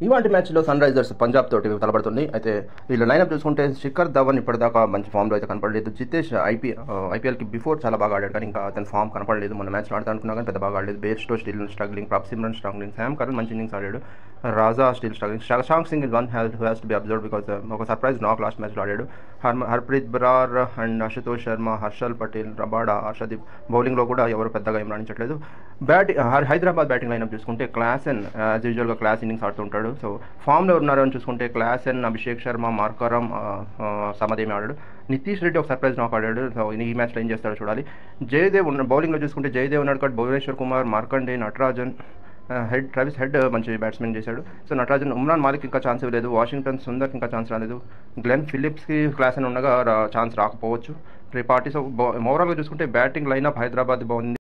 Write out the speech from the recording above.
ఇవాంటి మ్యాచ్లో sun Risers Punjab తోటి తలపడుతుంది అయితే వీళ్ళ లైనప్ చూసుకుంటే శిఖర్ ధవన్ ఇప్పటిదాకా మంచి ఫామ్లో అయితే కనపడలేదు జితేష్ ఐపీ ఐపీఎల్కి బిఫోర్ చాలా బాగా ఆడాడు కానీ ఇంకా అతని ఫామ్ కనపడలేదు మన మ్యాచ్లో ఆడతా అనుకున్నా కానీ పెద్ద బాగా ఆడలేదు Bairstow still struggling Prabhsimran struggling Sam Curran మంచి ఇన్నింగ్స్ ఆడాడు Raza still struggling Shashank Singh is one has has to be observe because ఒక సర్ప్రైజ్ నాక్ లాస్ట్ మ్యాచ్లో ఆడాడు హర్ హర్ప్రీత్ బరార్ అండ్ అశుతోష్ శర్మ హర్షల్ పటేల్ రబాడా హర్షదీప్ బౌలింగ్లో కూడా ఎవరు పెద్దగా ఏం రాణించట్లేదు బ్యాటింగ్ హైదరాబాద్ బ్యాటింగ్ లైనప్ చూసుకుంటే క్లాస్ అండ్ యాజ్ యూజువల్గా క్లాస్ ఇన్నింగ్స్ ఆడుతుంటాడు సో ఫామ్లో ఉన్నారో అని చూసుకుంటే Klaasen and Abhishek Sharma Markram సమదేమి ఆడాడు నితీష్ రెడ్డి ఒక సర్ప్రైజ్ నాక్ ఆడాడు సో ఈ మ్యాచ్లో ఏం చేస్తాడో చూడాలి జయదేవ్ ఉన్న బౌలింగ్లో చూసుకుంటే జయదేవ్ ఉన్నాడు కాబట్టి Bhuvneshwar Kumar Markande Natarajan Head Travis Head మంచి బ్యాట్స్మెన్ చేశాడు సో నటరాజన్ ఉమ్రాన్ మాలిక్ ఇంకా ఛాన్స్ ఇవ్వలేదు వాషింగ్టన్ సుందర్కి ఇంకా ఛాన్స్ రాలేదు గ్లెన్ ఫిలిప్స్కి క్లాస్ అని ఉండగా ఛాన్స్ రాకపోవచ్చు త్రిపాఠి సో ఓవరాల్గా చూసుకుంటే బ్యాటింగ్ లైనప్ హైదరాబాద్ బాగుంది